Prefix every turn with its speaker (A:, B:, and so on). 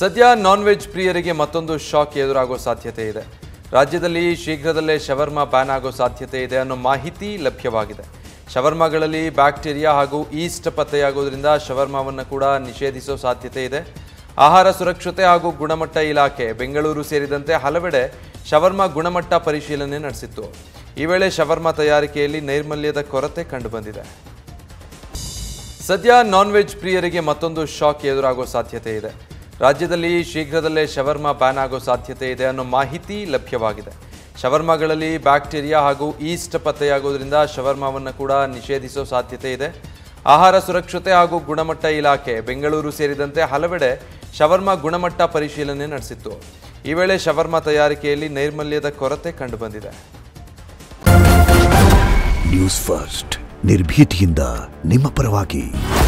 A: ಸದ್ಯ non veg ಪ್ರಿಯರಿಗೆ ಮತ್ತೊಂದು ಶಾಕ್ ಎದುರಾಗೋ ಸಾಧ್ಯತೆ ಇದೆ ರಾಜ್ಯದಲ್ಲಿ ಶೀಘ್ರದಲ್ಲೇ ಶವರ್ಮಾ ಬ್ಯಾನ್ ಆಗೋ ಸಾಧ್ಯತೆ ಇದೆ ಅನ್ನೋ ಮಾಹಿತಿ ಲಭ್ಯವಾಗಿದೆ ಶವರ್ಮಾಗಳಲ್ಲಿ ಬ್ಯಾಕ್ಟೀರಿಯಾ ಹಾಗೂ ಈಸ್ಟ್ ಪತ್ತೆಯಾಗೋದ್ರಿಂದ ಶವರ್ಮಾವನ್ನು ಕೂಡ ನಿಷೇಧಿಸೋ ಸಾಧ್ಯತೆ ಇದೆ ಆಹಾರ ಸುರಕ್ಷತೆ ಹಾಗೂ ಗುಣಮಟ್ಟ ಇಲಾಖೆ ಬೆಂಗಳೂರು ಸೇರಿದಂತೆ ಹಲವೆಡೆ ಶವರ್ಮಾ ಗುಣಮಟ್ಟ ಪರಿಶೀಲನೆ ನಡೆಸಿತ್ತು ಈ ವೇಳೆ ಶವರ್ಮಾ ತಯಾರಿಕೆಯಲ್ಲಿ ನೈರ್ಮಲ್ಯದ ಕೊರತೆ ಕಂಡುಬಂದಿದೆ ಸದ್ಯ ನಾನ್ ವೆಜ್ ಪ್ರಿಯರಿಗೆ ಮತ್ತೊಂದು ಶಾಕ್ ಎದುರಾಗೋ ಸಾಧ್ಯತೆ ಇದೆ ರಾಜ್ಯದಲ್ಲಿ ಶೀಘ್ರದಲ್ಲೇ ಶವರ್ಮಾ ಬ್ಯಾನ್ ಆಗೋ ಸಾಧ್ಯತೆ ಇದೆ ಅನ್ನೋ ಮಾಹಿತಿ ಲಭ್ಯವಾಗಿದೆ ಶವರ್ಮಾಗಳಲ್ಲಿ ಬ್ಯಾಕ್ಟೀರಿಯಾ ಹಾಗೂ ಈಸ್ಟ್ ಪತ್ತೆಯಾಗೋದ್ರಿಂದ ಶವರ್ಮಾವನ್ನು ಕೂಡ ನಿಷೇಧಿಸೋ ಸಾಧ್ಯತೆ ಇದೆ ಆಹಾರ ಸುರಕ್ಷತೆ ಹಾಗೂ ಗುಣಮಟ್ಟ ಇಲಾಖೆ ಬೆಂಗಳೂರು ಸೇರಿದಂತೆ ಹಲವೆಡೆ ಶವರ್ಮಾ ಗುಣಮಟ್ಟ ಪರಿಶೀಲನೆ ನಡೆಸಿತ್ತು ಈ ವೇಳೆ ಶವರ್ಮಾ ತಯಾರಿಕೆಯಲ್ಲಿ ನೈರ್ಮಲ್ಯದ ಕೊರತೆ ಕಂಡುಬಂದಿದೆ
B: ನ್ಯೂಸ್ ಫಸ್ಟ್ ನಿರ್ಭೀತಿಯಿಂದ ನಿಮ್ಮ ಪರವಾಗಿ